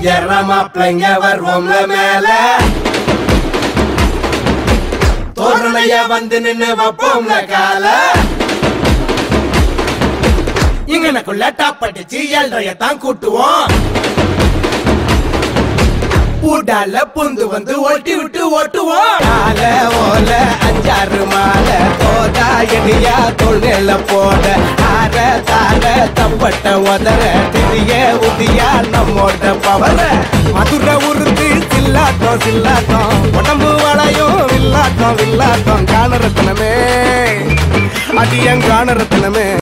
ஏற மாப்பிள்ளைங்க வருவோம்ல மேல தோரணைய வந்து நின்னு வைப்போம்ல கால இங்கனக்குள்ள டாப் அடிச்சு ஏழ்றைய தான் கூட்டுவோம் ஊடால புந்து வந்து ஓட்டி விட்டு ஓட்டுவோம் கால ஓல அஞ்சாறு மாலை தோதா எடியா தொழில போட ஆற தார தப்பட்ட உதற திரிய உதியா நம்மோட பவர மதுர உருத்து சில்லாட்டம் சில்லாட்டம் உடம்பு வளையும் வில்லாட்டம் வில்லாட்டம் காண ரத்தனமே அடியங்கான ரத்தனமே